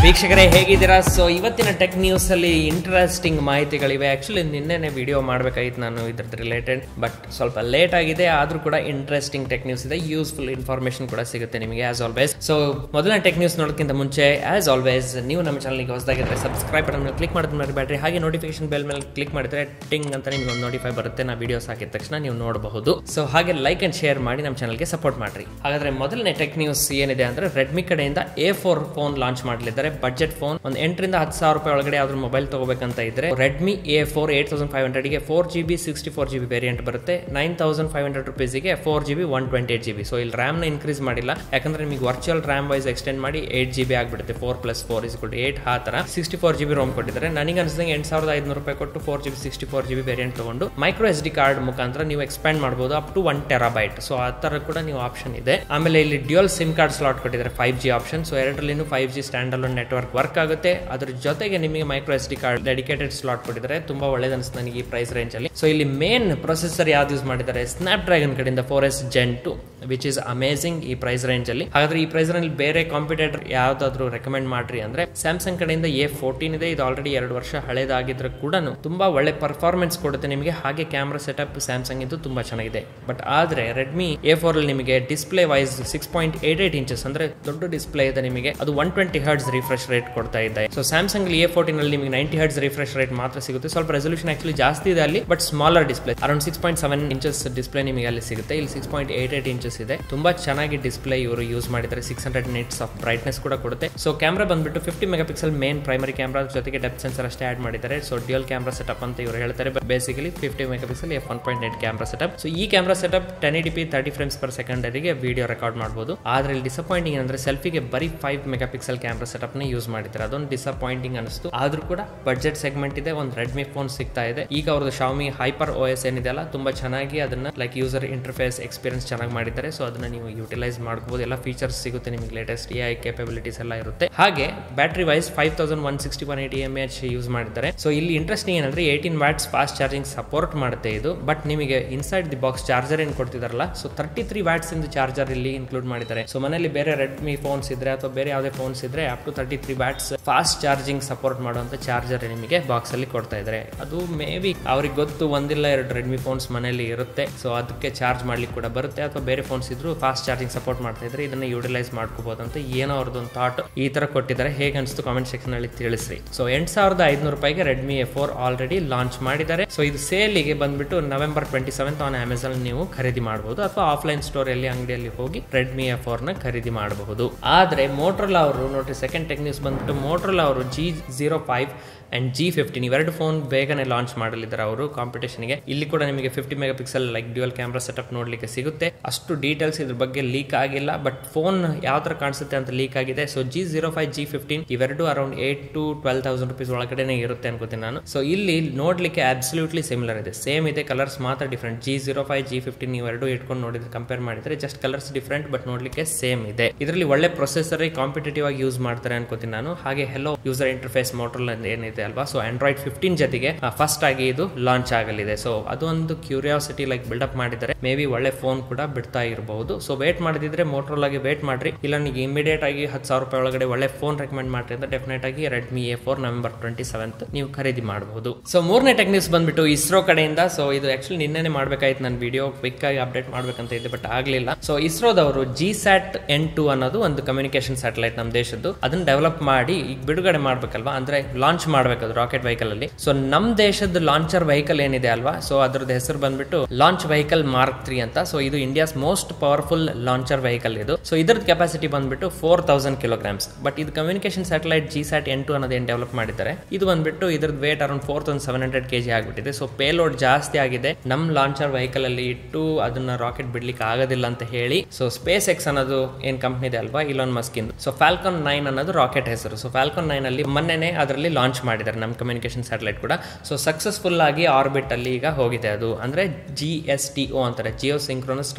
ವೀಕ್ಷಕರೇ ಹೇಗಿದ್ದೀರಾ ಸೊ ಇವತ್ತಿನ ಟೆಕ್ ನ್ಯೂಸ್ ಅಲ್ಲಿ ಇಂಟ್ರೆಸ್ಟಿಂಗ್ ಮಾಹಿತಿಗಳಿವೆ ಆಕ್ಚುಲಿ ನಿನ್ನೆನೆ ವಿಡಿಯೋ ಮಾಡಬೇಕಾಗಿತ್ತು ನಾನು ಇದ್ರದ್ದು ರಿಲೇಟೆಡ್ ಬಟ್ ಸ್ವಲ್ಪ ಲೇಟ್ ಆಗಿದೆ ಆದ್ರೂ ಕೂಡ ಇಂಟ್ರೆಸ್ಟಿಂಗ್ ಟೆಕ್ ನ್ಯೂಸ್ ಇದೆ ಯೂಸ್ಫುಲ್ ಇನ್ಫಾರ್ಮೇಶನ್ ಕೂಡ ಸಿಗುತ್ತೆ ನಿಮಗೆ ಆಸ್ ಆಲ್ವೇಸ್ ಸೊ ಮೊದಲನೇ ಟೆಕ್ ನ್ಯೂಸ್ ನೋಡೋಕ್ಕಿಂತ ಮುಂಚೆ ಆಸ್ ಆಲ್ವೇಸ್ ನೀವು ನಮ್ಮ ಚಾನಲ್ಗೆ ಹೊಸದಾಗಿದ್ರೆ ಸಬ್ಸ್ಕ್ರೈಬ್ ಬಟನ್ ಮೇಲೆ ಕ್ಲಿಕ್ ಮಾಡೋದು ಮರಿಬೇಡ್ರಿ ಹಾಗೆ ನೋಟಿಫಿಕೇಶನ್ ಬೆಲ್ ಮೇಲೆ ಕ್ಲಿಕ್ ಮಾಡಿದ್ರೆ ಟಿಂಗ್ ಅಂತ ನಿಮ್ಗೆ ಒಂದು ನೋಟಿಫೈ ಬರುತ್ತೆ ನಾ ವಿಡಿಯೋಸ್ ಹಾಕಿದ ತಕ್ಷಣ ನೀವು ನೋಡಬಹುದು ಸೊ ಹಾಗೆ ಲೈಕ್ ಅಂಡ್ ಶೇರ್ ಮಾಡಿ ನಮ್ಮ ಚಾನಲ್ಗೆ ಸಪೋರ್ಟ್ ಮಾಡ್ರಿ ಹಾಗಾದ್ರೆ ಮೊದಲನೇ ಟೆಕ್ ನ್ಯೂಸ್ ಏನಿದೆ ಅಂದ್ರೆ ರೆಡ್ಮಿ ಕಡೆಯಿಂದ ಎ ಫೋರ್ ಫೋನ್ ಲಾಂಚ್ ಮಾಡಲಿದ್ದಾರೆ ಬಡ್ಜೆಟ್ ಫೋನ್ ಒಂದು ಎಂಟರಿಂದ ಹತ್ತು ಸಾವಿರ ರೂಪಾಯಿ ಒಳಗಡೆ ಯಾವ್ದು ಮೊಬೈಲ್ ತಗೋಬೇಕಂತ ಇದ್ರೆ Redmi A four eight thousand five ಹಂಡ್ರೆಡ್ಗೆ four G B sixty four G B variant ಬರುತ್ತೆ ನೈನ್ ತೌಸಂಡ್ ಫೈವ್ ಹಂಡ್ರೆಡ್ ರುಪೀಸ್ಗೆ four G B one twenty eight G B so ಇಲ್ಲಿ ರ್ಯಾಮ್ನ ಇನ್ಕ್ರೀಸ್ ಮಾಡಿಲ್ಲ ಯಾಕಂದ್ರೆ ನಿಮಗೆ ವರ್ಚುವಲ್ ರ್ಯಾಮ್ ವೈಸ್ ಎಕ್ಸ್ಟೆಂಡ್ ಮಾಡಿ eight G B ಆಗ್ಬಿಡುತ್ತೆ four plus four is good eight ಆ ಥರ sixty four G B ROM ಕೊಟ್ಟಿದ್ದಾರೆ ನನಗೆ ಅನಿಸಿದಂಗೆ ಎಂಟು ಸಾವಿರದ ಐದುನೂರು ರೂಪಾಯಿ ಕೊಟ್ಟು four G B sixty four G B variant ತಗೊಂಡು ಮೈಕ್ರೋ ಎಸ್ ಡಿ ಕಾರ್ಡ್ ಮುಖಾಂತರ ನೀವು ಎಕ್ಸ್ಪ್ಯಾಂಡ್ ಮಾಡಬಹುದು up to one terabyte so ಆ ಥರ ಕೂಡ ನೀವು ಆಪ್ಷನ್ ಇದೆ ಆಮೇಲೆ ಇಲ್ಲಿ ಡ್ಯೂಯಲ್ ಸಿಮ್ ಕಾರ್ಡ್ ಸ್ಲಾಟ್ ಕೊಟ್ಟಿದ್ದಾರೆ ಫೈವ್ ಜಿ ಆಪ್ಷನ್ ಸೊ ಎರಡರಲ್ಲಿನೂ five G stand alone network work ಆಗುತ್ತೆ ಅದ್ರ ಜೊತೆಗೆ ನಿಮಗೆ micro S D card dedicated slot ಕೊಟ್ಟಿದ್ದಾರೆ ತುಂಬಾ ಒಳ್ಳೇದು ಅನಿಸ್ತು ನನಗೆ ಈ ಪ್ರೈಸ್ ರೇಂಜ್ ಅಲ್ಲಿ ಸೊ ಇಲ್ಲಿ ಮೇನ್ ಪ್ರೊಸೆಸರ್ ಯಾವ್ದು ಯೂಸ್ ಮಾಡಿದ್ದಾರೆ ಸ್ನಾಪ್ ಡ್ರ್ಯಾಗನ್ ಕಡೆಯಿಂದ four S gen two which is amazing ಈ ಪ್ರೈಸ್ ರೇಂಜ್ ಅಲ್ಲಿ ಹಾಗಾದ್ರೆ ಈ ಪ್ರೈಸ್ ರೇಂಜ್ ಬೇರೆ ಕಾಂಪಿಟೇಟರ್ ಯಾವ್ದಾದ್ರು ರೆಕಮೆಂಡ್ ಮಾಡ್ರಿ ಅಂದ್ರೆ ಸ್ಯಾಮ್ಸಂಗ್ ಕಡೆಯಿಂದ ಎ ಫೋರ್ಟೀನ್ ಇದೆ ಇದು ಆಲ್ರೆಡಿ ಎರಡು ವರ್ಷ ಹಳೇದಾಗಿದ್ರೆ ಕೂಡ ತುಂಬಾ ಒಳ್ಳೆ ಪರ್ಫಾರ್ಮೆನ್ಸ್ ಕೊಡುತ್ತೆ ನಿಮಗೆ ಹಾಗೆ ಕ್ಯಾಮ್ರಾ ಸೆಟಪ್ ಸ್ಯಾಮ್ಸಂಗ್ ಇದು ತುಂಬಾ ಚೆನ್ನಾಗಿದೆ ಬಟ್ ಆದ್ರೆ ರೆಡ್ಮಿ ಎ ಫೋರ್ ಅಲ್ಲಿ ನಿಮಗೆ display wise six point eight eight inches ಅಂದ್ರೆ ದೊಡ್ಡ ಡಿಸ್ಪ್ಲೇ ಇದೆ ನಿಮಗೆ ಅದು one twenty hertz refresh rate ಕೊಡ್ತಾ ಇದೆ ಸೊ ಸ್ಯಾಮ್ಸಂಗ್ ಎ ಫೋರ್ಟೀನ್ ಅಲ್ಲಿ ನಿಮಗೆ ನೈಂಟಿ ಹರ್ಡ್ಸ್ ರಿಫ್ರೆಶ್ ರೇಟ್ ಮಾತ್ರ ಸಿಗುತ್ತೆ ಸ್ವಲ್ಪ ರೆಸಲ್ಯೂಷನ್ ಆಕ್ಚುಲಿ ಜಾಸ್ತಿ ಇದೆ ಅಲ್ಲಿ but smaller display around six point seven inches display ನಿಮಗೆ ಅಲ್ಲಿ ಸಿಗುತ್ತೆ ಇಲ್ಲಿ six point eight eight inches ಇದೆ ತುಂಬಾ ಚೆನ್ನಾಗಿ ಡಿಸ್ಪ್ಲೇ ಇವರು ಯೂಸ್ ಮಾಡಿದ್ದಾರೆ six hundred nits of brightness ಕೂಡ ಕೊಡುತ್ತೆ ಸೊ ಕ್ಯಾಮ್ರಾ ಬಂದ್ಬಿಟ್ಟು fifty megapixel main primary camera ಜೊತೆಗೆ ಡೆಪ್ ಸೆನ್ಸರ್ ಅಷ್ಟೇ ಆಡ್ ಮಾಡಿದ್ದಾರೆ ಸೊ ಡ್ಯೂಯಲ್ ಕ್ಯಾಮ್ರಾ ಸೆಟಪ್ ಅಂತ ಇವರು ಹೇಳ್ತಾರೆ basically fifty megapixel F one point eight camera setup so ಈ camera setup ten E P thirty frames per ಸೆಕೆಂಡರಿಗೆ video record ಮಾಡಬಹುದು ಆದ್ರೆ ಇಲ್ಲಿ ಡಿಸಪಾಯಿಂಟಿಂಗ್ ಅಂದ್ರೆ ಸೆಲ್ಫಿಗೆ ಬರೀ five megapixel camera setup ನ ಯೂಸ್ ಮಾಡಿದ್ದಾರೆ ಅದೊಂದು ಡಿಸಪಾಯಿಂಟಿಂಗ್ ಅನಿಸ್ತು ಆದ್ರೂ ಕೂಡ ಬಡ್ಜೆಟ್ ಸೆಗ್ಮೆಂಟ್ ಇದೆ ಒಂದು ರೆಡ್ಮಿ ಫೋನ್ ಸಿಗ್ತಾ ಇದೆ ಈಗ ಅವ್ರದ್ದು ಶಾಮಿ ಹೈಪರ್ ಓ ಎಸ್ ಏನಿದೆ ಅಲ್ಲ ತುಂಬಾ ಚೆನ್ನಾಗಿ ಅದನ್ನ ಲೈಕ್ ಯೂಸರ್ ಇಂಟರ್ಫೇಸ್ ಎಕ್ಸ್ಪೀರಿಯನ್ಸ್ ಚೆನ್ನಾಗಿ ಮಾಡಿದ್ದಾರೆ ಸೊ ಅದನ್ನ ನೀವು ಯೂಟಿಲೈಸ್ ಮಾಡ್ಕೋಬಹುದು ಎಲ್ಲ ಫೀಚರ್ಸ್ ಸಿಗುತ್ತೆ ನಿಮಗೆ ಲೇಟೆಸ್ಟ್ ಎ ಐ ಕೇಪಬಿಲಿಟೀಸ್ ಎಲ್ಲ ಇರುತ್ತೆ ಹಾಗೆ battery wise five thousand one sixty one eighty M H use ಮಾಡಿದ್ದಾರೆ ಸೊ ಇಲ್ಲಿ ಇಂಟ್ರೆಸ್ಟಿಂಗ್ ಏನಂದ್ರೆ eighteen watts fast charging support ಮಾಡುತ್ತೆ ಇದು ಬಟ್ ನಿಮಗೆ ಇನ್ಸೈಡ್ ದಿ ಬಾಕ್ಸ್ ಚಾರ್ಜರ್ ಏನು ಕೊಡ್ತಿದಾರಲ್ಲ ಸೊ ತರ್ಟಿ ತ್ರೀ ವ್ಯಾಟ್ಸ್ ಇಂದ ಚಾರ್ಜರ್ ಇಲ್ಲಿ ಇನ್ಕ್ಲೂಡ್ ಮಾಡಿದ್ದಾರೆ ಸೊ ಮನೆಯಲ್ಲಿ ಬೇರೆ ರೆಡ್ಮಿ ಫೋನ್ಸ್ ಇದ್ರೆ ಅಥವಾ ಬೇರೆ ಯಾವುದೇ ಫೋನ್ಸ್ ಇದ್ರೆ up to thirty three watts fast charging support ಮಾಡುವಂತ ಚಾರ್ಜರ್ ನಿಮಗೆ ಬಾಕ್ಸ್ ಅಲ್ಲಿ ಕೊಡ್ತಾ ಇದ್ದಾರೆ ಅದು ಮೇ ಬಿ ಅವ್ರಿಗೆ ಗೊತ್ತು ಒಂದಿಲ್ಲ ಎರಡು ರೆಡ್ಮಿ ಫೋನ್ಸ್ ಮನೆಯಲ್ಲಿ ಇರುತ್ತೆ ಸೊ ಅದಕ್ಕೆ ಚಾರ್ಜ್ ಮಾಡ್ಲಿಕ್ಕೆ ಕೂಡ ಬರುತ್ತೆ ಅಥವಾ ಬೇರೆ ಫೋನ್ಸ್ ಇದ್ರು ಫಾಸ್ಟ್ ಚಾರ್ಜಿಂಗ್ ಸಪೋರ್ಟ್ ಮಾಡ್ತಾ ಇದ್ರೆ ಇದನ್ನ ಯೂಟಿಲೈಸ್ ಮಾಡ್ಕೋಬಹುದು ಅಂತ ಏನೋ ಅವ್ರದ್ದೊಂದು ಥಾಟ್ ಈ ತರ ಕೊಟ್ಟಿದ್ದಾರೆ ಹೇಗೆ ಅನಿಸ್ತು ಕಾಮೆಂಟ್ ಸೆಕ್ಷನ್ ಅಲ್ಲಿ ತಿಳಿಸ್ರಿ ಸೊ ಎಂಟು ಸಾವಿರದ ಐದುನೂರು ರೂಪಾಯಿಗೆ Redmi A four already launch ಮಾಡಿದ್ದಾರೆ ಸೊ ಇದು ಸೇಲಿಗೆ ಬಂದ್ಬಿಟ್ಟು November twenty seventh on Amazon ನೀವು ಖರೀದಿ ಮಾಡಬಹುದು ಅಥವಾ ಆಫ್ಲೈನ್ ಸ್ಟೋರ್ ಅಲ್ಲಿ ಅಂಗಡಿಯಲ್ಲಿ ಹೋಗಿ ರೆಡ್ಮಿ ಎ ಫೋರ್ ನ ಖರೀದಿ ಮಾಡಬಹುದು ಆದ್ರೆ ಮೋಟ್ರಲ್ ಅವರು ನೋಡ್ರಿ ಸೆಕೆಂಡ್ ಟೆಕ್ ನ್ಯೂಸ್ ಬಂದ್ಬಿಟ್ಟು ಮೋಟ್ರಲ್ ಅವರು G zero five and G fifteen ಇವೆರಡು ಫೋನ್ ಬೇಗನೆ ಲಾಂಚ್ ಮಾಡಲಿದ್ದಾರೆ ಅವರು ಕಾಂಪಿಟೇಷನ್ಗೆ ಇಲ್ಲಿ ಕೂಡ ನಿಮಗೆ fifty megapixel like dual camera setup ನೋಡ್ಲಿಕ್ಕೆ ಸಿಗುತ್ತೆ ಅಷ್ಟು ಡೀಟೇಲ್ಸ್ ಇದ್ರ ಬಗ್ಗೆ ಲೀಕ್ ಆಗಿಲ್ಲ ಬಟ್ ಫೋನ್ ಯಾವ ತರ ಕಾಣಿಸುತ್ತೆ ಅಂತ ಲೀಕ್ ಆಗಿದೆ so G zero five G fifteen ಇವೆರಡು around eight to twelve thousand rupees ಒಳಗಡೆನೆ ಇರುತ್ತೆ ಅನ್ಕೋತೀನಿ ನಾನು ಸೊ ಇಲ್ಲಿ ನೋಡ್ಲಿಕ್ಕೆ ಅಬ್ಸಲ್ಯೂಟ್ಲಿ ಸಿಮಿಲರ್ ಇದೆ ಸೇಮ್ ಇದೆ ಕಲರ್ಸ್ ಮಾತ್ರ different G zero five G fifteen ಇವೆರಡು ಇಟ್ಕೊಂಡು ನೋಡಿದ್ರೆ ಕಂಪೇರ್ ಮಾಡಿದ್ರೆ ಜಸ್ಟ್ ಕಲರ್ಸ್ ಡಿಫ್ರೆಂಟ್ ಬಟ್ ನೋಡ್ಲಿಕ್ಕೆ ಸೇಮ್ ಇದೆ ಇದರಲ್ಲಿ ಒಳ್ಳೆ ಪ್ರೊಸೆಸರ್ ಕಾಂಪಿಟೇಟಿವ್ ಆಗಿ ಯೂಸ್ ಮಾಡ್ತಾರೆ ಅನ್ಕೋತೀನಿ ನಾನು ಹಾಗೆ ಹೆಲೋ ಯೂಸರ್ ಇಂಟರ್ಫೇಸ್ ಮೋಟ್ರಲ್ ಏನಿದೆ ಅಲ್ವಾ ಸೊ ಆಂಡ್ರಾಯ್ಡ್ ಫಿಫ್ಟೀನ್ ಜೊತೆಗೆ ಫಸ್ಟ್ ಆಗಿ ಇದು ಲಾಂಚ್ ಆಗಲಿದೆ ಸೊ ಅದು ಒಂದು ಕ್ಯೂರಿಯಾಸಿಟಿ ಲೈಕ್ ಬಿಲ್ಡಪ್ ಮಾಡಿದ್ದಾರೆ ಮೇ ಬಿ ಒಳ್ಳೆ ಫೋನ್ ಕೂಡ ಬಿಡ್ತಾ ಇರಬಹುದು ಸೊ ವೇಟ್ ಮಾಡಿದ್ರೆ ಮೋಟ್ರೋಲ್ ಆಗಿ ವೇಟ್ ಮಾಡ್ರಿ ಇಲ್ಲ ನೀವು ಇಮಿಡಿಯೇಟ್ ಆಗಿ ಹತ್ತು ಸಾವಿರ ರೂಪಾಯಿ ಒಳಗಡೆ ಒಳ್ಳೆ ಫೋನ್ ರೆಕಮೆಂಡ್ ಮಾಡ್ರಿ ಅಂತ ಡೆಫಿನೆಟ್ ಆಗಿ Redmi A four November twenty seventh ನೀವು ಖರೀದಿ ಮಾಡಬಹುದು ಸೊ ಮೂರನೇ ಟೆಕ್ ನ್ಯೂಸ್ ಬಂದ್ಬಿಟ್ಟು ಇಸ್ರೋ ಕಡೆಯಿಂದ ಸೊ ಇದು ಆಕ್ಚುಲಿ ನಿನ್ನೆ ಮಾಡ್ಬೇಕಾಯ್ತು ನನ್ನ ವಿಡಿಯೋ ಕ್ವಿಕ್ ಆಗಿ ಅಪ್ಡೇಟ್ ಮಾಡ್ಬೇಕಂತ ಇದೆ ಬಟ್ ಆಗಲಿಲ್ಲ ಸೊ ಇಸ್ರೋದವರು ಜಿ ಸ್ಯಾಟ್ ಎನ್ ಟು ಅನ್ನೋದು ಒಂದು ಕಮ್ಯುನಿಕೇಶನ್ ಸ್ಯಾಟಲೈಟ್ ನಮ್ಮ ದೇಶದ್ದು ಅದನ್ನ ಡೆವಲಪ್ ಮಾಡಿ ಈಗ ಬಿಡುಗಡೆ ಮಾಡ್ಬೇಕಲ್ವಾ ಅಂದ್ರೆ ಲಾಂಚ್ ಮಾಡ್ಬೇಕದು ರಾಕೆಟ್ ವೆಹಿಕಲ್ ಅಲ್ಲಿ ಸೊ ನಮ್ ದೇಶದ ಲಾಂಚರ್ ವೆಹಿಕಲ್ ಏನಿದೆ ಅಲ್ವಾ ಸೊ ಅದ್ರದ್ದು ಹೆಸರು ಬಂದ್ಬಿಟ್ಟು ಲಾಂಚ್ ವೆಹಿಕಲ್ ಮಾರ್ಕ್ ತ್ರೀ ಅಂತ ಸೊ ಇದು India's most powerful launcher vehicle ಇದು ಸೊ ಇದ್ರದ್ದು ಕೆಪಾಸಿಟಿ ಬಂದ್ಬಿಟ್ಟು ಫೋರ್ ತೌಸಂಡ್ ಕಿಲೋಗ್ರಾಮ್ಸ್ ಬಟ್ ಇದು communication satellite G sat N two ಅನ್ನೋದು ಏನು ಡೆವಲಪ್ ಮಾಡಿದ್ದಾರೆ ಇದು ಬಂದ್ಬಿಟ್ಟು ಇದ್ರದ್ದು weight around four thousand seven hundred KG ಆಗ್ಬಿಟ್ಟಿದೆ ಸೊ ಪೇಲೋಡ್ ಜಾಸ್ತಿ ಆಗಿದೆ ನಮ್ ಲಾಂಚರ್ ವೆಹಿಕಲ್ ಅಲ್ಲಿ ಇಟ್ಟು ಅದನ್ನ ರಾಕೆಟ್ ಬಿಡ್ಲಿಕ್ಕೆ ಆಗೋದಿಲ್ಲ ಅಂತ ಹೇಳಿ ಸೊ ಸ್ಪೇಸ್ ಎಕ್ಸ್ ಅನ್ನೋದು ಏನ್ ಕಂಪ್ನಿ ಇದೆ ಅಲ್ವಾ ಇಲಾನ್ ಮಸ್ಕ್ ಇಂದು ಸೊ ಫ್ಯಾಲ್ಕಾನ್ ನೈನ್ ಅನ್ನೋದು ರಾಕೆಟ್ ಹೆಸರು ಸೊ ಫ್ಯಾಲ್ಕಾನ್ ನೈನ್ ಅಲ್ಲಿ ಮೊನ್ನೆನೆ ಅದರಲ್ಲಿ ಲಾಂಚ್ ಮಾಡಿದ್ದಾರೆ ನಮ್ಮ ಕಮ್ಯುನಿಕೇಶನ್ ಸ್ಯಾಟಲೈಟ್ ಕೂಡ ಸೊ ಸಕ್ಸಸ್ಫುಲ್ ಆಗಿ ಆರ್ಬಿಟ್ ಅಲ್ಲಿ ಈಗ ಹೋಗಿದೆ ಅದು ಅಂದ್ರೆ ಜಿ ಎಸ್ ಟಿ ಒ ಅಂತಾರೆ ಜಿಯೋ ಸಿಂಕ್ರೋನಸ್ ಟ್ರಾನ್ಸ್ಫರ್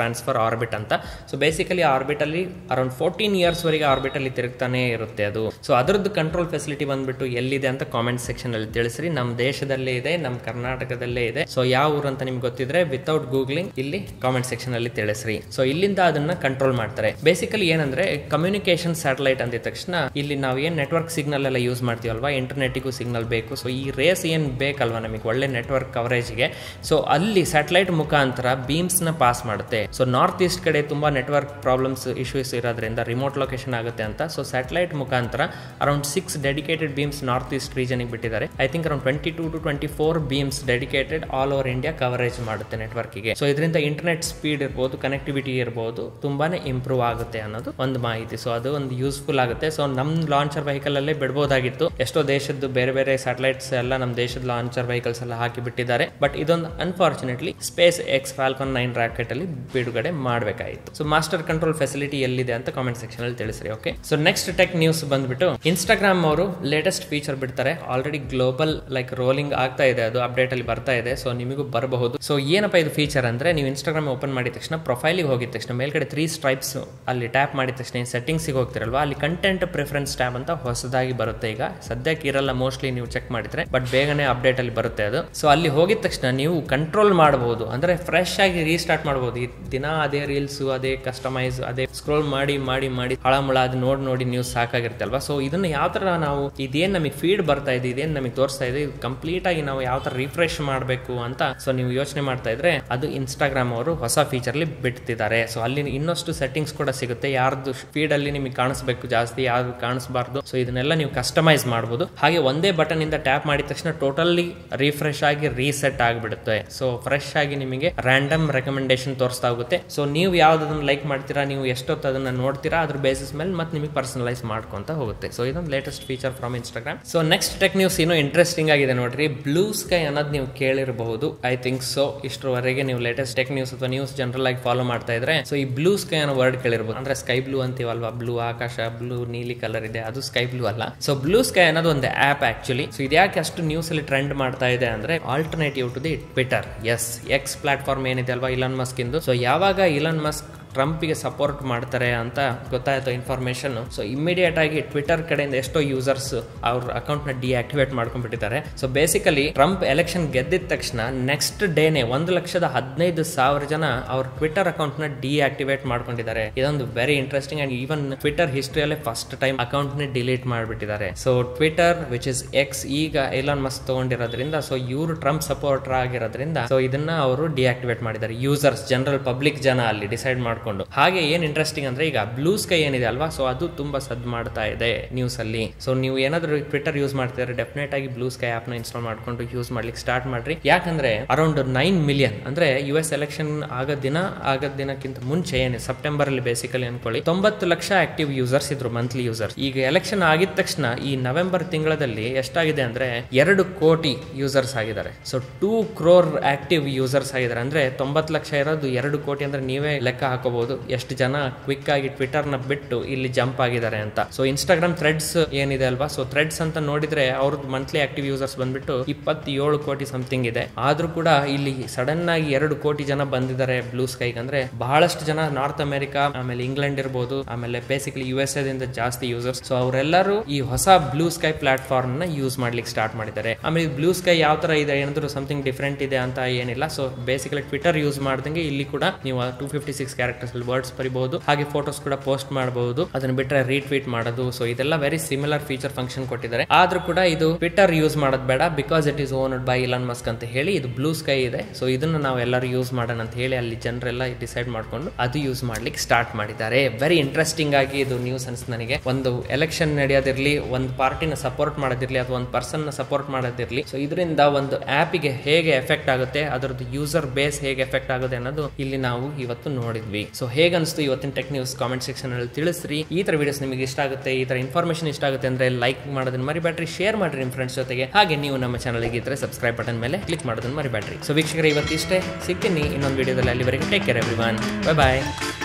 ಆರ್ಬಿಟ್ ಅಂತ ಸೊ ಬೇಸಿಕಲಿ ಆರ್ಬಿಟಲ್ಲಿ ಅರೌಂಡ್ ಫೋರ್ಟೀನ್ ಇಯರ್ಸ್ವರೆಗೆ ಆರ್ಬಿಟಲ್ಲಿ ತಿರುಗ್ತಾನೆ ಇರುತ್ತೆ ಅದು ಸೊ ಅದರದ್ದು ಕಂಟ್ರೋಲ್ ಫೆಸಿಲಿಟಿ ಬಂದ್ಬಿಟ್ಟು ಎಲ್ಲಿದೆ ಅಂತ ಕಾಮೆಂಟ್ ಸೆಕ್ಷನ್ ಅಲ್ಲಿ ತಿಳಿಸ್ರಿ ನಮ್ಮ ದೇಶದಲ್ಲೇ ಇದೆ ನಮ್ಮ ಕರ್ನಾಟಕದಲ್ಲೇ ಇದೆ ಸೊ ಯಾವ ಊರು ಅಂತ ನಿಮ್ಗೆ ಗೊತ್ತಿದ್ರೆ ವಿತೌಟ್ ಗೂಗ್ಲಿಂಗ್ ಇಲ್ಲಿ ಕಾಮೆಂಟ್ ಸೆಕ್ಷನ್ ಅಲ್ಲಿ ತಿಳಿಸ್ರಿ ಸೊ ಇಲ್ಲಿಂದ ಅದನ್ನ ಕಂಟ್ರೋಲ್ ಮಾಡ್ತಾರೆ ಬೇಸಿಕಲಿ ಏನಂದ್ರೆ ಕಮ್ಯುನಿಕೇಶನ್ ಸ್ಯಾಟಲೈಟ್ ಅಂದಿದ ತಕ್ಷಣ ಇಲ್ಲಿ ನಾವು ಏನ್ ನೆಟ್ವರ್ಕ್ ಸಿಗ್ನಲ್ ಎಲ್ಲ ಯೂಸ್ ಮಾಡ್ತೀವಲ್ವಾ ಇಂಟರ್ನೆಟಿಗೂ ಸಿಗ್ನಲ್ ಬೇಕು ಸೊ ಈ ರೇಸ್ ಏನ್ ಬೇಕಲ್ವಾ ನಮಗೆ ಒಳ್ಳೆ ನೆಟ್ವರ್ಕ್ ಕವರೇಜ್ಗೆ ಸೊ ಅಲ್ಲಿ ಸ್ಯಾಟಲೈಟ್ ಮುಖಾಂತರ ಬೀಮ್ಸ್ ನ ಪಾಸ್ ಮಾಡುತ್ತೆ ಸೊ ನಾರ್ತ್ ಈಸ್ಟ್ ಕಡೆ ತುಂಬಾ ನೆಟ್ವರ್ಕ್ ಪ್ರಾಬ್ಲಮ್ಸ್ ಇಶ್ಯೂಸ್ ಇರೋದ್ರಿಂದ ರಿಮೋಟ್ ಲೊಕೇಶನ್ ಆಗುತ್ತೆ ಅಂತ ಸೊ ಸ್ಯಾಟಲೈಟ್ ಮುಖಾಂತರ around six dedicated beams north east region ಬಿಟ್ಟಿದ್ದಾರೆ I think around twenty two to twenty four beams dedicated all over India coverage ಮಾಡುತ್ತೆ ನೆಟ್ವರ್ಕ್ಗೆ so ಇದರಿಂದ ಇಂಟರ್ನೆಟ್ ಸ್ಪೀಡ್ ಇರ್ಬೋದು connectivity ಇರ್ಬೋದು ತುಂಬಾನೇ ಇಂಪ್ರೂವ್ ಆಗುತ್ತೆ ಅನ್ನೋದು ಒಂದು ಮಾಹಿತಿ ಸೊ ಅದು ಒಂದು ಯೂಸ್ಫುಲ್ ಆಗುತ್ತೆ ಸೊ ನಮ್ಮ ಲಾಂಚರ್ ವೆಹಿಕಲ್ ಅಲ್ಲೇ ಬಿಡ್ಬೋದಾಗಿತ್ತು ಎಷ್ಟೋ ದೇಶದ್ದು ಬೇರೆ ಬೇರೆ ಸ್ಯಾಟಲೈಟ್ಸ್ ಎಲ್ಲ ನಮ್ಮ ದೇಶದ ಲಾಂಚರ್ ವೆಹಿಕಲ್ಸ್ ಎಲ್ಲ ಹಾಕಿ ಬಿಟ್ಟಿದ್ದಾರೆ ಬಟ್ ಇದೊಂದು unfortunately SpaceX Falcon nine rocket ಅಲ್ಲಿ ಬಿಡುಗಡೆ ಮಾಡಬೇಕಾಯಿತು ಸೊ ಮಾಸ್ಟರ್ ಕಂಟ್ರೋಲ್ ಫೆಸಿಲಿಟಿ ಎಲ್ಲಿದೆ ಅಂತ ಕಾಮೆಂಟ್ ಸೆಕ್ಷನ್ ಅಲ್ಲಿ ತಿಳಿಸ್ರಿ okay so next tech news ಬಂದ್ಬಿಟ್ಟು ಇನ್ಸ್ಟಾಗ್ರಾಮ್ ಅವರು ಲೇಟೆಸ್ಟ್ ಫೀಚರ್ ಬಿಡ್ತಾರೆ ಆಲ್ರೆಡಿ ಗ್ಲೋಬಲ್ ಲೈಕ್ ರೋಲಿಂಗ್ ಆಗ್ತಾ ಇದೆ ಅದು ಅಪ್ಡೇಟ್ ಅಲ್ಲಿ ಬರ್ತಾ ಇದೆ ಸೊ ನಿಮಗೂ ಬರಬಹುದು ಸೊ ಏನಪ್ಪ ಇದು ಫೀಚರ್ ಅಂದ್ರೆ ನೀವು ಇನ್ಸ್ಟಾಗ್ರಾಮ್ ಓಪನ್ ಮಾಡಿದ ತಕ್ಷಣ ಪ್ರೊಫೈಲಿಗೆ ಹೋಗಿದ ತಕ್ಷಣ ಮೇಲ್ಗಡೆ ತ್ರೀ ಸ್ಟ್ರೈಪ್ಸ್ ಅಲ್ಲಿ ಟ್ಯಾಪ್ ಮಾಡಿದ ತಕ್ಷಣ ಸೆಟ್ಟಿಂಗ್ಸಿಗೆ ಹೋಗ್ತಿರಲ್ವಾ ಅಲ್ಲಿ ಕಂಟೆಂಟ್ ಪ್ರಿಫರೆನ್ಸ್ ಟ್ಯಾಬ್ ಅಂತ ಹೊಸದಾಗಿ ಬರುತ್ತೆ ಈಗ ಸದ್ಯಕ್ಕೆ ಇರಲ್ಲ ಮೋಸ್ಟ್ಲಿ ನೀವು ಚೆಕ್ ಮಾಡಿದ್ರೆ ಬಟ್ ಬೇಗನೆ ಅಪ್ಡೇಟ್ ಅಲ್ಲಿ ಬರುತ್ತೆ ಅದು ಸೊ ಅಲ್ಲಿ ಹೋಗಿದ ತಕ್ಷಣ ನೀವು ಕಂಟ್ರೋಲ್ ಮಾಡಬಹುದು ಅಂದ್ರೆ ಫ್ರೆಶ್ ಆಗಿ ರೀಸ್ಟಾರ್ಟ್ ಮಾಡಬಹುದು ಈ ದಿನ ಅದೇ ರೀಲ್ಸ್ ಅದೇ ಕಸ್ಟಮೈಸ್ ಅದೇ ಸ್ಕ್ರೋಲ್ ಮಾಡಿ ಮಾಡಿ ಮಾಡಿ ಹಳಮುಳ ಅದು ನೋಡಿ ನೋಡಿ ನೀವು ಸಾಕಾಗಿರುತ್ತೆ ಅಲ್ವಾ ಸೊ ಇದನ್ನ ಯಾವ ತರ ನಾವು ಇದೇನ್ ನಮಗೆ ಫೀಡ್ ಬರ್ತಾ ಇದೆ ಇದೇನ್ ನಮಗೆ ತೋರಿಸ್ತಾ ಇದೆ ಇದು ಕಂಪ್ಲೀಟ್ ಆಗಿ ನಾವು ಯಾವ ತರ ರಿಫ್ರೆಶ್ ಮಾಡಬೇಕು ಅಂತ ಸೊ ನೀವು ಯೋಚನೆ ಮಾಡ್ತಾ ಇದ್ರೆ ಅದು ಇನ್ಸ್ಟಾಗ್ರಾಮ್ ಅವರು ಹೊಸ ಫೀಚರ್ ಅಲ್ಲಿ ಬಿಡ್ತಿದ್ದಾರೆ ಸೊ ಅಲ್ಲಿ ಇನ್ನಷ್ಟು ಸೆಟ್ಟಿಂಗ್ಸ್ ಕೂಡ ಸಿಗುತ್ತೆ ಯಾರ್ದು ಫೀಡ್ ಅಲ್ಲಿ ನಿಮಗೆ ಕಾಣಿಸ್ಬೇಕು ಜಾಸ್ತಿ ಯಾವ್ದು ಕಾಣಿಸಬಾರ್ದು ಸೊ ಇದನ್ನೆಲ್ಲ ನೀವು ಕಸ್ಟಮೈಸ್ ಮಾಡಬಹುದು ಹಾಗೆ ಒಂದೇ ಬಟನ್ ಇಂದ ಟ್ಯಾಪ್ ಮಾಡಿದ ತಕ್ಷಣ ಟೋಟಲಿ ರಿಫ್ರೆಶ್ ಆಗಿ ರೀಸೆಟ್ ಆಗಿಬಿಡುತ್ತೆ ಸೊ ಫ್ರೆಶ್ ಆಗಿ ನಿಮಗೆ ರ್ಯಾಂಡಮ್ ರೆಕಮೆಂಡೇಶನ್ ತೋರಿಸ್ತಾ ಹೋಗುತ್ತೆ ಸೊ ನೀವು ಯಾವ್ದನ್ನ ಲೈಕ್ ಮಾಡ್ತೀರಾ ನೀವು ಎಷ್ಟೊತ್ತು ಅದನ್ನ ನೋಡ್ತೀರಾ ಅದ್ರ ಬೇಸಿಸ್ ಮೇಲೆ ಮತ್ತೆ ನಿಮಗೆ ಪರ್ಸನಲೈಸ್ ಮಾಡ್ಕೊಂತ ಹೋಗುತ್ತೆ ಸೊ ಇದೊಂದು latest feature from Instagram so next tech news ಇನ್ನೂ ಇಂಟ್ರೆಸ್ಟಿಂಗ್ ಆಗಿದೆ ನೋಡ್ರಿ ಬ್ಲೂ ಸ್ಕೈ ಅನ್ನೋದು ನೀವು ಕೇಳಿರಬಹುದು ಐ ಥಿಂಕ್ ಸೊ ಇಷ್ಟರವರೆಗೆ ನೀವು ಲೇಟೆಸ್ಟ್ ಟೆಕ್ ನ್ಯೂಸ್ ಅಥವಾ ನ್ಯೂಸ್ ಜನರಲ್ ಆಗಿ ಫಾಲೋ ಮಾಡ್ತಾ ಇದ್ರೆ ಸೊ ಈ ಬ್ಲೂ ಸ್ಕೈ ಅನ್ನೋ ವರ್ಡ್ ಕೇಳಿರ್ಬೋದು ಅಂದ್ರೆ ಸ್ಕೈ ಬ್ಲೂ ಅಂತೀವಲ್ವಾ ಬ್ಲೂ ಆಕಾಶ ಬ್ಲೂ ನೀಲಿ ಕಲರ್ ಇದೆ ಅದು ಸ್ಕೈ ಬ್ಲೂ ಅಲ್ಲ ಸೊ ಬ್ಲೂ ಸ್ಕೈ ಅನ್ನೋದು ಒಂದು ಆಪ್ ಆಕ್ಚುಲಿ ಸೊ ಇದ್ಯಾಕೆ ಅಷ್ಟು ನ್ಯೂಸ್ ಅಲ್ಲಿ ಟ್ರೆಂಡ್ ಮಾಡ್ತಾ ಇದೆ ಅಂದ್ರೆ alternative to the Twitter as X platform ಏನಿದೆ ಅಲ್ವಾ ಇಲಾನ್ ಮಸ್ಕ್ ಇಂದು ಸೊ ಯಾವಾಗ ಇಲಾನ್ ಮಸ್ಕ್ ಟ್ರಂಪ್ಗೆ ಸಪೋರ್ಟ್ ಮಾಡ್ತಾರೆ ಅಂತ ಗೊತ್ತಾಯ್ತು ಇನ್ಫಾರ್ಮೇಶನ್ ಸೊ ಇಮಿಡಿಯೇಟ್ ಆಗಿ ಟ್ವಿಟರ್ ಕಡೆಯಿಂದ ಎಷ್ಟೋ ಯೂಸರ್ಸ್ ಅವ್ರ ಅಕೌಂಟ್ ನ ಡಿಆಕ್ಟಿವೇಟ್ ಮಾಡ್ಕೊಂಡ್ಬಿಟ್ಟಿದ್ದಾರೆ ಸೊ ಬೇಸಿಕಲಿ ಟ್ರಂಪ್ ಎಲೆಕ್ಷನ್ ಗೆದ್ದಿದ ತಕ್ಷಣ ನೆಕ್ಸ್ಟ್ ಡೇನೆ ಒಂದು ಲಕ್ಷದ ಹದಿನೈದು ಸಾವಿರ ಜನ ಅವ್ರ ಟ್ವಿಟರ್ ಅಕೌಂಟ್ ನ ಡಿಆಕ್ಟಿವೇಟ್ ಮಾಡ್ಕೊಂಡಿದ್ದಾರೆ ಇದೊಂದು very interesting and even Twitter ಹಿಸ್ಟ್ರಿಯಲ್ಲೇ ಫಸ್ಟ್ ಟೈಮ್ ಅಕೌಂಟ್ ನ ಡಿಲೀಟ್ ಮಾಡಿಬಿಟ್ಟಿದ್ದಾರೆ so Twitter which is X ಈಗ ಎಲಾನ್ ಮಸ್ಕ್ ತಗೊಂಡಿರೋದ್ರಿಂದ ಸೊ ಇವರು ಟ್ರಂಪ್ ಸಪೋರ್ಟರ್ ಆಗಿರೋದ್ರಿಂದ ಸೊ ಇದನ್ನ ಅವರು ಡಿಆಕ್ಟಿವೇಟ್ ಮಾಡಿದ್ದಾರೆ ಯೂಸರ್ಸ್ ಜನರಲ್ ಪಬ್ಲಿಕ್ ಜನ ಅಲ್ಲಿ ಡಿಸೈಡ್ ಮಾಡ್ಕೊಂಡು ಹಾಗೆ ಏನ್ ಇಂಟ್ರೆಸ್ಟಿಂಗ್ ಅಂದ್ರೆ ಈಗ ಬ್ಲೂ ಸ್ಕೈ ಏನಿದೆ ಅಲ್ವಾ ಸೊ ಅದು ತುಂಬಾ ಸದ್ ಮಾಡ್ತಾ ಇದೆ ನ್ಯೂಸ್ ಅಲ್ಲಿ ಸೊ ನೀವು ಏನಾದ್ರು ಟ್ವಿಟರ್ ಯೂಸ್ ಮಾಡ್ತಿದ್ರೆ ಡೆಫಿನೆಟ್ ಆಗಿ ಬ್ಲೂ ಸ್ಕೈ ಆಪ್ ನ ಇನ್ಸ್ಟಾಲ್ ಮಾಡ್ಕೊಂಡು ಯೂಸ್ ಮಾಡ್ಲಿಕ್ಕೆ ಸ್ಟಾರ್ಟ್ ಮಾಡ್ರಿ ಯಾಕಂದ್ರೆ ಅರೌಂಡ್ ನೈನ್ ಮಿಲಿಯನ್ ಅಂದ್ರೆ ಯು ಎಸ್ ಎಲೆಕ್ಷನ್ ಆಗೋ ದಿನ ಆಗೋ ದಿನಕ್ಕಿಂತ ಮುಂಚೆ ಏನು ಸೆಪ್ಟೆಂಬರ್ ಅಲ್ಲಿ ಬೇಸಿಕಲಿ ಅನ್ಕೊಳ್ಳಿ ತೊಂಬತ್ತು ಲಕ್ಷ ಆಕ್ಟಿವ್ ಯೂಸರ್ಸ್ ಇದ್ರು ಮಂತ್ಲಿ ಯೂಸರ್ಸ್ ಈಗ ಎಲೆಕ್ಷನ್ ಆಗಿದ ತಕ್ಷಣ ಈ ನವೆಂಬರ್ ತಿಂಗಳಲ್ಲಿ ಎಷ್ಟಾಗಿದೆ ಅಂದ್ರೆ ಎರಡು ಕೋಟಿ ಯೂಸರ್ಸ್ ಆಗಿದ್ದಾರೆ so two crore active users ಆಗಿದ್ದಾರೆ ಅಂದ್ರೆ ತೊಂಬತ್ತು ಲಕ್ಷ ಇರೋದು ಎರಡು ಕೋಟಿ ಅಂದ್ರೆ ನೀವೇ ಲೆಕ್ಕ ಹಾಕೋಬಹುದು ಎಷ್ಟು ಜನ ಕ್ವಿಕ್ ಆಗಿ ಟ್ವಿಟರ್ ನ ಬಿಟ್ಟು ಇಲ್ಲಿ ಜಂಪ್ ಆಗಿದ್ದಾರೆ ಅಂತ ಸೊ ಇನ್ಸ್ಟಾಗ್ರಾಮ್ ಥ್ರೆಡ್ಸ್ ಏನಿದೆ ಅಲ್ವಾ ಸೊ ಥ್ರೆಡ್ಸ್ ಅಂತ ನೋಡಿದ್ರೆ ಅವ್ರದ್ದು ಮಂತ್ಲಿ ಆಕ್ಟಿವ್ ಯೂಸರ್ಸ್ ಬಂದ್ಬಿಟ್ಟು ಇಪ್ಪತ್ತೇಳು ಕೋಟಿ ಸಮಥಿಂಗ್ ಇದೆ ಆದ್ರೂ ಕೂಡ ಇಲ್ಲಿ ಸಡನ್ ಆಗಿ ಎರಡು ಕೋಟಿ ಜನ ಬಂದಿದ್ದಾರೆ ಬ್ಲೂ ಸ್ಕೈಗೆ ಅಂದ್ರೆ ಬಹಳಷ್ಟು ಜನ ನಾರ್ತ್ ಅಮೆರಿಕಾ ಆಮೇಲೆ ಇಂಗ್ಲೆಂಡ್ ಇರ್ಬೋದು ಆಮೇಲೆ ಬೇಸಿಕಲಿ ಯು ಎಸ್ ಎದಿಂದ ಜಾಸ್ತಿ ಯೂಸರ್ಸ್ ಸೊ ಅವರೆಲ್ಲರೂ ಈ ಹೊಸ ಬ್ಲೂ ಸ್ಕೈ ಪ್ಲಾಟ್ಫಾರ್ಮ್ ನ ಯೂಸ್ ಮಾಡ್ಲಿಕ್ಕೆ ಸ್ಟಾರ್ಟ್ ಮಾಡಿದ್ದಾರೆ ಆಮೇಲೆ ಬ್ಲೂ ಸ್ಕೈ ಯಾವ ತರ ಇದೆ ಏನಾದ್ರು ಸಮಥಿಂಗ್ ಡಿಫ್ರೆಂಟ್ ಇದೆ ಅಂತ ಏನಿಲ್ಲ ಸೊ ಬೇಸಿಕಲಿ ಟ್ವಿಟರ್ ಯೂಸ್ ಮಾಡ್ದಂಗೆ ಇಲ್ಲಿ ಕೂಡ ನೀವು two fifty six characters words ಬರಿಬಹುದು ಹಾಗೆ ಫೋಟೋಸ್ ಕೂಡ ಪೋಸ್ಟ್ ಮಾಡಬಹುದು ಅದನ್ನ ಬಿಟ್ರೆ ರೀಟ್ವೀಟ್ ಮಾಡೋದು ಸೊ ಇದೆಲ್ಲ ವೆರಿ ಸಿಮಿಲರ್ ಫೀಚರ್ ಫಂಕ್ಷನ್ ಕೊಟ್ಟಿದ್ದಾರೆ ಆದ್ರೂ ಕೂಡ ಇದು ಟ್ವಿಟರ್ ಯೂಸ್ ಮಾಡೋದು ಬೇಡ because it is owned by Elon Musk ಅಂತ ಹೇಳಿ ಇದು ಬ್ಲೂ ಸ್ಕೈ ಇದೆ ಸೊ ಇದನ್ನ ನಾವು ಎಲ್ಲರೂ ಯೂಸ್ ಮಾಡೋಣ ಅಂತ ಹೇಳಿ ಅಲ್ಲಿ ಜನರೆಲ್ಲ ಡಿಸೈಡ್ ಮಾಡ್ಕೊಂಡು ಅದು ಯೂಸ್ ಮಾಡ್ಲಿಕ್ಕೆ ಸ್ಟಾರ್ಟ್ ಮಾಡಿದ್ದಾರೆ ವೆರಿ ಇಂಟ್ರೆಸ್ಟಿಂಗ್ ಆಗಿ ಇದು ನ್ಯೂಸ್ ಅನ್ಸ್ ನನಗೆ ಒಂದು ಎಲೆಕ್ಷನ್ ನಡೆಯೋದಿರ್ಲಿ ಒಂದು ಪಾರ್ಟಿನ ಸಪೋರ್ಟ್ ಮಾಡೋದಿರ್ಲಿ ಅಥವಾ ಒಂದು ಪರ್ಸನ್ ನ ಸಪೋರ್ಟ್ ಮಾಡೋದಿರ್ಲಿ ಸೊ ಇದರಿಂದ ಒಂದು ಆ್ಯಪಿಗೆ ಹೇಗೆ ಎಫೆಕ್ಟ್ ಆಗುತ್ತೆ ಅದರದ್ದು ಯೂಸರ್ ಬೇಸ್ ಹೇಗೆ ಎಫೆಕ್ಟ್ ಆಗುತ್ತೆ ಅನ್ನೋದು ಇಲ್ಲಿ ನಾವು ಇವತ್ತು ನೋಡಿದ್ವಿ ಸೊ ಹೇಗೆ ಅನಿಸ್ತು ಇವತ್ತಿನ ಟೆಕ್ ನ್ಯೂಸ್ ಕಾಮೆಂಟ್ ಸೆಕ್ಷನ್ ಅಲ್ಲಿ ತಿಳಿಸ್ರಿ ಈ ತರ ವಿಡಿಯೋಸ್ ನಿಮಗೆ ಇಷ್ಟ ಆಗುತ್ತೆ ಈ ತರ ಇನ್ಫಾರ್ಮೇಶನ್ ಇಷ್ಟ ಆಗುತ್ತೆ ಅಂದ್ರೆ ಲೈಕ್ ಮಾಡೋದನ್ನ ಮರಿಬೇಡ್ರಿ ಶೇರ್ ಮಾಡ್ರಿ ನಿಮ್ಮ ಫ್ರೆಂಡ್ಸ್ ಜೊತೆಗೆ ಹಾಗೆ ನೀವು ನಮ್ಮ ಚಾನಲ್ಗೆ ಇದ್ರೆ ಸಬ್ಸ್ಕ್ರೈಬ್ ಬಟನ್ ಮೇಲೆ ಕ್ಲಿಕ್ ಮಾಡೋದನ್ನ ಮರಿಬೇಡ್ರಿ ಸೊ ವೀಕ್ಷಕರೇ ಇವತ್ತಿಷ್ಟೇ ಸಿಗ್ತೀನಿ ಇನ್ನೊಂದು ವಿಡಿಯೋದಲ್ಲಿ ಅಲ್ಲಿವರೆಗೆ ಟೇಕ್ ಕೇರ್ ಎವ್ರಿ ಬೈ ಬಾಯ್